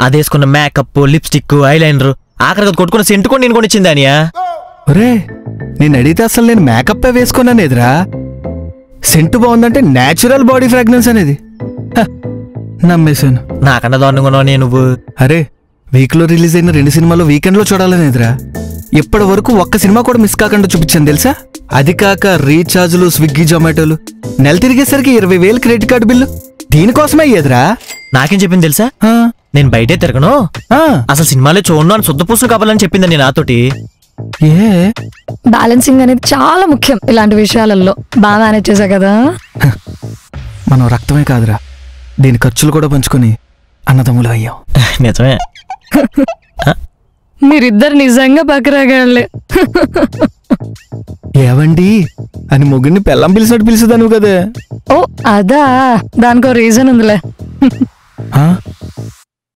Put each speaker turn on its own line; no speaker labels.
అదేసుకున్న makeup lipstick eyeliner ఆఖరికి అది కొట్టుకున్న scent కూడా నేను కొనిచ్చింది అనియా
ఒరే నేను అడిగితే అసలు నేను మేకప్ వేసుకున్నాను ఎదురా సెంటు బాగుందంటే నేచురల్ బాడీ ఫ్రాగ్రెన్స్ అనేది హ, నమ్మేశాను
నాకన్నా దారుణంగా ఉన్నావు నేను నువ్వు
అరే వీక్లో రిలీజ్ అయిన రెండు సినిమాలు వీకెండ్లో చూడాలని ఎదురా ఇప్పటి వరకు ఒక్క సినిమా కూడా మిస్ కాకుండా చూపించాను తెలుసా అది కాక రీఛార్జ్లు స్విగ్గీ జొమాటోలు నెల తిరిగేసరికి ఇరవై వేలు క్రెడిట్ కార్డు బిల్లు దీనికోసమే ఎదురా
నాకేం చెప్పింది తెలుసా నేను బయటే తిరగను అసలు సినిమాలే చూడను అని శుద్ధ పూసలు కావాలని చెప్పిందని నాతోటి
ఏ
బ్యాలెన్సింగ్ అనేది చాలా ముఖ్యం ఇలాంటి విషయాలలో బాగా మేనేజ్ చేశా కదా
మనం రక్తమే కాదురా దీని ఖర్చులు కూడా పంచుకొని అన్నదమ్ములు అయ్యాం
నిజమే
మీరిద్దరు నిజంగా బకరాగాళ్ళే
ఏవండి అని మొగుడిని పెళ్ళం పిలిచినట్టు పిలిచేదాను కదా
ఓ అదా దానికో రీజన్ ఉందిలే
ఆ?